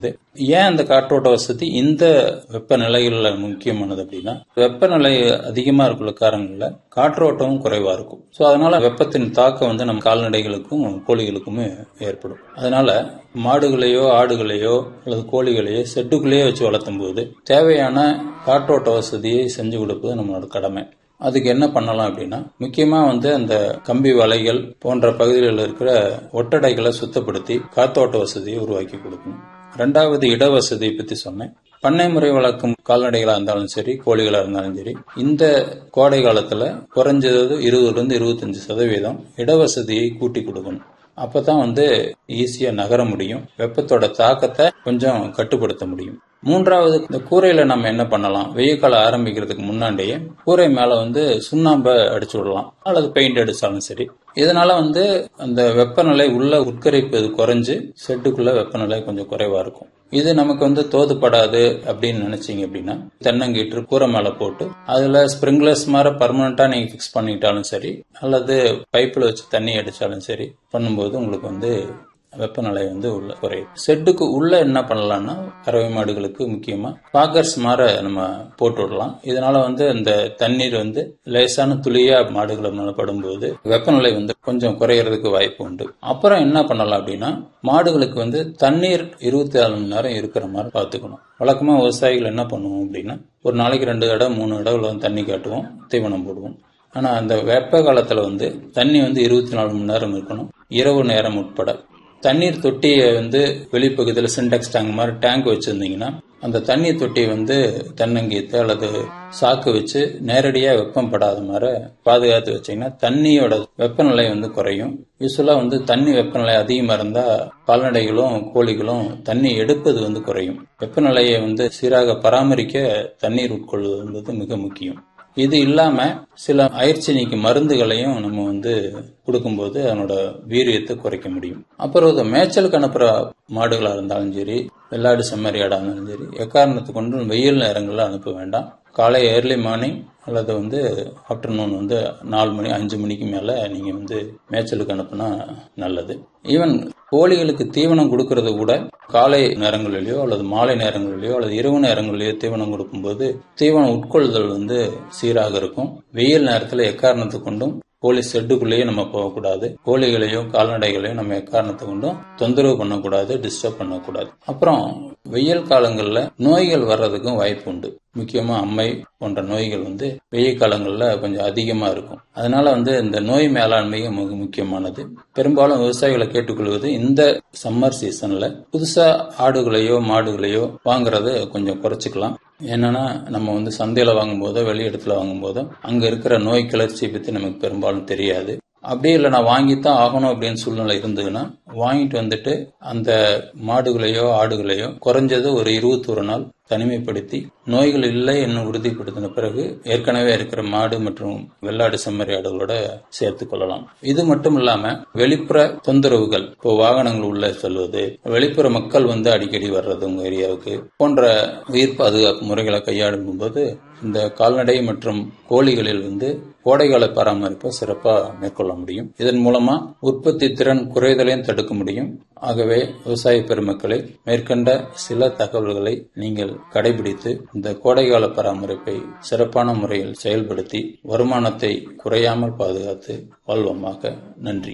ஏன் அந்த காற்றோட்ட வசதி இந்த வெப்பநிலைகளில் முக்கியமானது அப்படின்னா வெப்பநிலை அதிகமாக இருக்கிற காரணங்கள்ல காற்றோட்டமும் குறைவா இருக்கும் ஸோ அதனால வெப்பத்தின் தாக்கம் வந்து நம்ம கால்நடைகளுக்கும் கோழிகளுக்குமே ஏற்படும் அதனால மாடுகளையோ ஆடுகளையோ அல்லது கோழிகளையோ செட்டுக்குள்ளேயே வச்சு வளர்த்தும் போது தேவையான காற்றோட்ட வசதியை செஞ்சு கொடுப்பது நம்மளோட கடமை அதுக்கு என்ன பண்ணலாம் அப்படின்னா முக்கியமா வந்து அந்த கம்பி வலைகள் போன்ற பகுதிகளில் இருக்கிற ஒட்டடைகளை சுத்தப்படுத்தி காத்தோட்ட வசதியை உருவாக்கி கொடுக்கணும் ரெண்டாவது இட வசதியை பத்தி சொன்னேன் பண்ணை முறை வளர்க்கும் கால்நடைகளா இருந்தாலும் சரி கோழிகளா இருந்தாலும் சரி இந்த கோடை காலத்துல குறைஞ்சது இருபதுல இருந்து இருபத்தஞ்சு சதவீதம் இடவசதியை கூட்டி கொடுக்கணும் அப்பதான் வந்து ஈஸியா நகர முடியும் வெப்பத்தோட தாக்கத்தை கொஞ்சம் கட்டுப்படுத்த முடியும் மூன்றாவது இந்த கூரையில நம்ம என்ன பண்ணலாம் வெயில் காலம் ஆரம்பிக்கிறதுக்கு முன்னாடியே கூரை மேல வந்து சுண்ணாம்பை அடிச்சு விடலாம் அல்லது பெயிண்ட் அடிச்சாலும் சரி இதனால வந்து அந்த வெப்பநிலை உள்ள உட்கரிப்பது குறைஞ்சு செட்டுக்குள்ள வெப்பநிலை கொஞ்சம் குறைவா இருக்கும் இது நமக்கு வந்து தோதுப்படாது அப்படின்னு நினைச்சீங்க அப்படின்னா தென்னங்கீற்று கூரை மேல போட்டு அதுல ஸ்பிரிங்லர்ஸ் மாதிரி பர்மனண்டா நீங்க பிக்ஸ் பண்ணிட்டாலும் சரி அல்லது பைப்பில் வச்சு தண்ணி அடிச்சாலும் சரி பண்ணும்போது உங்களுக்கு வந்து வெப்பநிலை வந்து உள்ள குறையும் செட்டுக்கு உள்ள என்ன பண்ணலாம்னா கறவை மாடுகளுக்கு முக்கியமா பாக்கர்ஸ் மாற நம்ம போட்டு விடலாம் இதனால வந்து அந்த தண்ணீர் வந்து லேசான துளியா மாடுகள் மேல படும்போது வெப்பநிலை வந்து கொஞ்சம் குறையறதுக்கு வாய்ப்பு உண்டு அப்புறம் என்ன பண்ணலாம் அப்படின்னா மாடுகளுக்கு வந்து தண்ணீர் இருபத்தி நாலு மணி நேரம் இருக்கிற மாதிரி பார்த்துக்கணும் வழக்கமா விவசாயிகள் என்ன பண்ணுவோம் அப்படின்னா ஒரு நாளைக்கு ரெண்டு இடம் மூணு இடம் தண்ணி காட்டுவோம் தீவனம் போடுவோம் ஆனா அந்த வெப்ப காலத்துல வந்து தண்ணி வந்து இருபத்தி நாலு மணி நேரம் இருக்கணும் இரவு நேரம் உட்பட தண்ணீர் தொட்டியை வந்து வெளிப்பகுதியில் சின்டெக்ஸ் டேங்க் மாதிரி டேங்க் வச்சிருந்தீங்கன்னா அந்த தண்ணீர் தொட்டியை வந்து தென்னங்கீத்து அல்லது சாக்கு வச்சு நேரடியாக வெப்பம் படாத மாதிரி பாதுகாத்து வச்சீங்கன்னா தண்ணியோட வெப்பநிலை வந்து குறையும் யூஸ்வலா வந்து தண்ணி வெப்பநிலை அதிகமாக இருந்தால் கால்நடைகளும் கோழிகளும் தண்ணி எடுப்பது வந்து குறையும் வெப்பநிலையை வந்து சீராக பராமரிக்க தண்ணீர் உட்கொள்வது என்பது மிக முக்கியம் இது இல்லாம சில அயற்சி நீக்கி மருந்துகளையும் நம்ம வந்து கொடுக்கும்போது அதனோட வீரியத்தை குறைக்க முடியும் அப்புறம் மேய்ச்சலுக்கு அனுப்புற மாடுகளா இருந்தாலும் சரி வெள்ளாடு செம்மறியாடா இருந்தாலும் சரி எக்காரணத்தை கொண்டு வெயில் நேரங்களில் அனுப்ப வேண்டாம் காலை ஏர்லி மார்னிங் அல்லது வந்து ஆஃப்டர்நூன் வந்து நாலு மணி அஞ்சு மணிக்கு மேலே நீங்கள் வந்து மேய்ச்சலுக்கு அனுப்புனா நல்லது ஈவன் கோழிகளுக்கு தீவனம் கொடுக்கறது கூட காலை நேரங்களிலேயோ அல்லது மாலை நேரங்களிலேயோ அல்லது இரவு நேரங்களிலேயோ தீவனம் கொடுக்கும்போது தீவனம் உட்கொள்ளுதல் வந்து சீராக இருக்கும் வெயில் நேரத்தில் எக்காரணத்தை கொண்டும் கோழி ஷெட்டுக்குள்ளேயே நம்ம போகக்கூடாது கோழிகளையும் கால்நடைகளையும் நம்ம எக்காரணத்தை கொண்டும் தொந்தரவு பண்ணக்கூடாது டிஸ்டர்ப் பண்ணக்கூடாது அப்புறம் வெயில் காலங்களில் நோய்கள் வர்றதுக்கும் வாய்ப்பு உண்டு முக்கியமா அம்மை போன்ற நோய்கள் வந்து வெயில் காலங்களில் கொஞ்சம் அதிகமா இருக்கும் அதனால வந்து இந்த நோய் மேலாண்மையும் மிக முக்கியமானது பெரும்பாலும் விவசாயிகளை கேட்டுக்கொள்வது இந்த சம்மர் சீசன்ல புதுசா ஆடுகளையோ மாடுகளையோ வாங்குறத கொஞ்சம் குறைச்சிக்கலாம் என்னன்னா நம்ம வந்து சந்தையில வாங்கும் போதோ வெளி இடத்துல வாங்கும் போதோ அங்க இருக்கிற நோய் கிளர்ச்சியை பத்தி நமக்கு பெரும்பாலும் தெரியாது அப்படியே இல்லை நான் வாங்கித்தான் ஆகணும் அப்படின்னு சூழ்நிலை இருந்ததுன்னா வாங்கிட்டு வந்துட்டு அந்த மாடுகளையோ ஆடுகளையோ குறைஞ்சது ஒரு இருபத்தொரு நாள் தனிமைப்படுத்தி நோய்கள் இல்லை என்னும் உறுதிப்படுத்தின பிறகு ஏற்கனவே இருக்கிற மாடு மற்றும் வெள்ளாடு செம்மறி ஆடுகளோட சேர்த்து கொள்ளலாம் இது மட்டும் இல்லாம வெளிப்புற தொந்தரவுகள் இப்போ வாகனங்கள் உள்ள செல்வது வெளிப்புற மக்கள் வந்து அடிக்கடி வர்றது உங்க ஏரியாவுக்கு போன்ற உயிர் பாதுகாப்பு முறைகளை கையாளும் போது இந்த கால்நடை மற்றும் கோழிகளில் வந்து கோடைகால பராமரிப்பை சிறப்பாக மேற்கொள்ள முடியும் இதன் மூலமா உற்பத்தி திறன் குறைதலையும் தடுக்க முடியும் ஆகவே விவசாய பெருமக்களை மேற்கண்ட சில தகவல்களை நீங்கள் கடைபிடித்து இந்த கோடைகால பராமரிப்பை சிறப்பான முறையில் செயல்படுத்தி வருமானத்தை குறையாமல் பாதுகாத்து வாழ்வமாக நன்றி